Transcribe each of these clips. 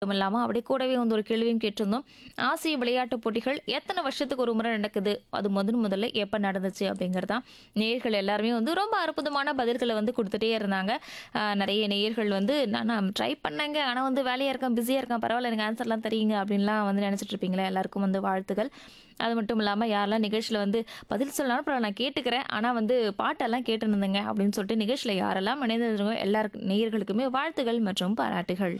மட்டும் இல்லாமல் அப்படியே கூடவே வந்து ஒரு கேள்வியும் கேட்டிருந்தோம் ஆசிய விளையாட்டுப் போட்டிகள் எத்தனை வருஷத்துக்கு ஒரு முறை நடக்குது அது முதன் முதல்ல எப்போ நடந்துச்சு அப்படிங்கிறதான் நேயர்கள் எல்லாருமே வந்து ரொம்ப அற்புதமான பதில்களை வந்து கொடுத்துட்டே இருந்தாங்க ஆஹ் நிறைய நேயர்கள் வந்து நான் நான் ட்ரை பண்ணேங்க ஆனால் வந்து வேலையாக இருக்கேன் பிஸியாக இருக்கேன் பரவாயில்ல எனக்கு ஆன்சர்லாம் தெரியுங்க அப்படின்லாம் வந்து நினச்சிட்டு இருப்பீங்களா எல்லாருக்கும் வந்து வாழ்த்துக்கள் அது மட்டும் இல்லாமல் யாரெல்லாம் நிகழ்ச்சியில் வந்து பதில் சொல்லலாம் அப்புறம் நான் கேட்டுக்கிறேன் ஆனால் வந்து பாட்டெல்லாம் கேட்டுருந்தேங்க அப்படின்னு சொல்லிட்டு நிகழ்ச்சியில் யாரெல்லாம் இணைந்திருந்தோ எல்லாருக்கும் நேயர்களுக்குமே வாழ்த்துகள் மற்றும் பாராட்டுகள்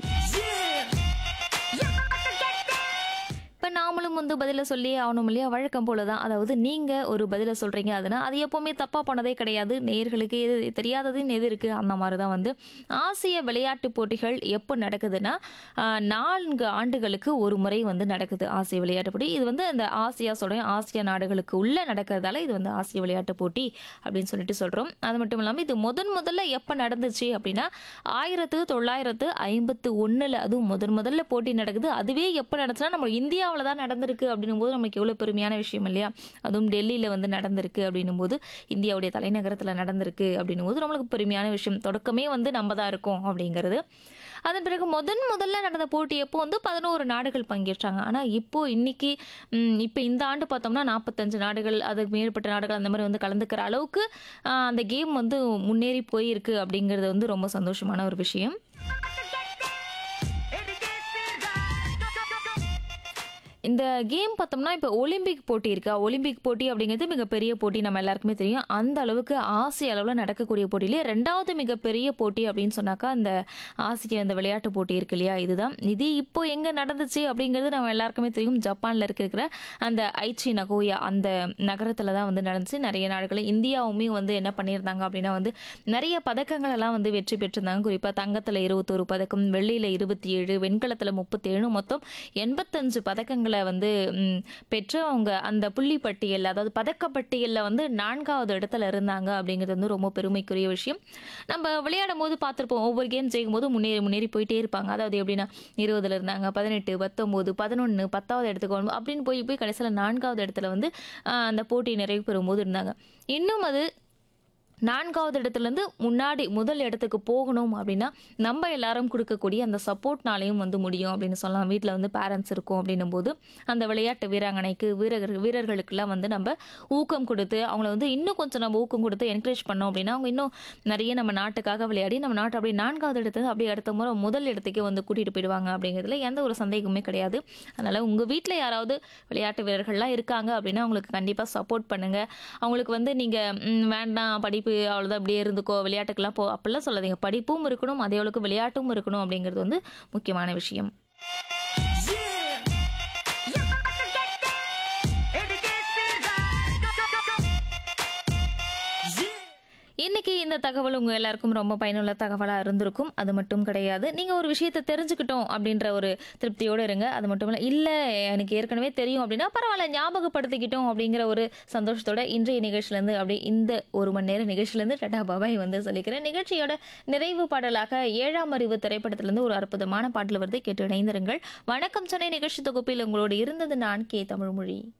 இப்போ நாமளும் வந்து பதிலை சொல்லி ஆகணும் இல்லையா வழக்கம் போல தான் அதாவது நீங்கள் ஒரு பதிலை சொல்கிறீங்க அதுனா அது எப்போவுமே தப்பாக போனதே கிடையாது நேயர்களுக்கு எது தெரியாததுன்னு எது இருக்குது அந்த மாதிரி தான் வந்து ஆசிய விளையாட்டுப் போட்டிகள் எப்போ நடக்குதுன்னா ஆஹ், நான்கு ஆண்டுகளுக்கு ஒரு முறை வந்து நடக்குது ஆசிய விளையாட்டுப் போட்டி இது வந்து அந்த ஆசியா சொல்கிறேன் ஆசிய நாடுகளுக்கு உள்ளே நடக்கிறதால இது வந்து ஆசிய விளையாட்டுப் போட்டி அப்படின்னு சொல்லிட்டு சொல்கிறோம் அது மட்டும் இல்லாமல் இது முதன் முதல்ல எப்போ நடந்துச்சு அப்படின்னா ஆயிரத்து தொள்ளாயிரத்து ஐம்பத்து ஒன்றில் அதுவும் முதன் முதல்ல போட்டி நடக்குது அதுவே எப்போ நடந்துச்சுன்னா நம்ம இந்தியாவில் தான் நடந்திருக்கு அப்படின்னும் போது நமக்கு எவ்வளோ பெருமையான விஷயம் இல்லையா அதுவும் டெல்லியில் வந்து நடந்திருக்கு அப்படின்னும் போது இந்தியாவுடைய தலைநகரத்தில் நடந்திருக்கு அப்படின்னும் போது நம்மளுக்கு பெருமையான விஷயம் தொடக்கமே வந்து நம்ம தான் இருக்கோம் அப்படிங்கிறது அதன் பிறகு முதன் முதல்ல நடந்த போட்டி எப்போ வந்து பதினோரு நாடுகள் பங்கேற்றாங்க ஆனால் இப்போ இன்னைக்கு ம், இப்போ இந்த ஆண்டு பார்த்தோம்னா நாற்பத்தஞ்சு நாடுகள் அதுக்கு மேற்பட்ட நாடுகள் அந்த மாதிரி வந்து கலந்துக்கிற அளவுக்கு ஆ, அந்த கேம் வந்து முன்னேறி போயிருக்கு அப்படிங்கிறது வந்து ரொம்ப சந்தோஷமான ஒரு விஷயம் இந்த கேம் பார்த்தோம்னா இப்போ ஒலிம்பிக் போட்டி இருக்கா ஒலிம்பிக் போட்டி அப்படிங்கிறது மிகப்பெரிய போட்டி நம்ம எல்லாருக்குமே தெரியும் அந்த அளவுக்கு ஆசிய அளவில் நடக்கக்கூடிய போட்டியிலே ரெண்டாவது மிகப்பெரிய போட்டி அப்படின்னு சொன்னாக்கா அந்த ஆசிய அந்த விளையாட்டு போட்டி இருக்கு இல்லையா இதுதான் இது இப்போ எங்கே நடந்துச்சு அப்படிங்கிறது நம்ம எல்லாருக்குமே தெரியும் ஜப்பானில் இருக்கிற அந்த ஐச்சி நகோயா அந்த நகரத்தில் தான் வந்து நடந்துச்சு நிறைய நாடுகள் இந்தியாவுமே வந்து என்ன பண்ணியிருந்தாங்க அப்படின்னா வந்து நிறைய பதக்கங்கள் எல்லாம் வந்து வெற்றி பெற்றிருந்தாங்க குறிப்பாக தங்கத்தில் இருபத்தோரு பதக்கம் வெள்ளியில் இருபத்தி ஏழு வெண்கலத்தில் முப்பத்தேழு மொத்தம் எண்பத்தஞ்சு பதக்கங்களை வந்து ம், பெற்று அவங்க அந்த புள்ளி பட்டியல் அதாவது பதக்கப்பட்டியலில் வந்து நான்காவது இடத்துல இருந்தாங்க அப்படிங்கிறது வந்து ரொம்ப பெருமைக்குரிய விஷயம் நம்ம விளையாடும் போது பார்த்துருப்போம் ஒவ்வொரு கேம் ஜெயிக்கும் போது முன்னேறி முன்னேறி போயிட்டே இருப்பாங்க அதாவது எப்படின்னா இருபதுல இருந்தாங்க பதினெட்டு பத்தொம்போது பதினொன்று பத்தாவது இடத்துக்கு வரும்போது அப்படின்னு போய் போய் கடைசியில் நான்காவது இடத்துல வந்து ஆஹ், அந்த போட்டி நிறைவு பெறும்போது இருந்தாங்க இன்னும் அது நான்காவது இடத்துலேருந்து முன்னாடி முதல் இடத்துக்கு போகணும் அப்படின்னா நம்ம எல்லாரும் கொடுக்கக்கூடிய அந்த சப்போர்ட்னாலையும் வந்து முடியும் அப்படின்னு சொல்லலாம் வீட்டில் வந்து பேரண்ட்ஸ் இருக்கும் அப்படின்னும் போது அந்த விளையாட்டு வீராங்கனைக்கு வீரர்கள் வீரர்களுக்கெல்லாம் வந்து நம்ம ஊக்கம் கொடுத்து அவங்கள வந்து இன்னும் கொஞ்சம் நம்ம ஊக்கம் கொடுத்து என்கரேஜ் பண்ணோம் அப்படின்னா அவங்க இன்னும் நிறைய நம்ம நாட்டுக்காக விளையாடி நம்ம நாட்டை அப்படியே நான்காவது இடத்துல அப்படியே அடுத்த முறை முதல் இடத்துக்கே வந்து கூட்டிகிட்டு போயிடுவாங்க அப்படிங்கிறதுல எந்த ஒரு சந்தேகமே கிடையாது அதனால் உங்கள் வீட்டில் யாராவது விளையாட்டு வீரர்கள்லாம் இருக்காங்க அப்படின்னா அவங்களுக்கு கண்டிப்பாக சப்போர்ட் பண்ணுங்கள் அவங்களுக்கு வந்து நீங்கள் வேண்டாம் படிப்பு அவ்வளோதான் அப்படியே இருந்துக்கோ விளையாட்டுக்கெல்லாம் போ அப்படிலாம் சொல்லாதீங்க படிப்பும் இருக்கணும் அதே அளவுக்கு விளையாட்டும் இருக்கணும் அப்படிங்கிறது வந்து முக்கியமான விஷயம் இன்னைக்கு இந்த தகவல் உங்கள் எல்லாருக்கும் ரொம்ப பயனுள்ள தகவலாக இருந்திருக்கும் அது மட்டும் கிடையாது நீங்கள் ஒரு விஷயத்தை தெரிஞ்சுக்கிட்டோம் அப்படின்ற ஒரு திருப்தியோடு இருங்க அது மட்டும் இல்லை இல்லை எனக்கு ஏற்கனவே தெரியும் அப்படின்னா பரவாயில்ல ஞாபகப்படுத்திக்கிட்டோம் அப்படிங்கிற ஒரு சந்தோஷத்தோட இன்றைய நிகழ்ச்சியிலேருந்து அப்படியே இந்த ஒரு மணி நேரம் நிகழ்ச்சியிலேருந்து டட்டா பாபாய் வந்து சொல்லிக்கிறேன் நிகழ்ச்சியோட நிறைவு பாடலாக ஏழாம் அறிவு திரைப்படத்திலிருந்து ஒரு அற்புதமான பாடல் வருது கேட்டு இணைந்திருங்கள் வணக்கம் சென்னை நிகழ்ச்சி தொகுப்பில் உங்களோடு இருந்தது நான் கே தமிழ்மொழி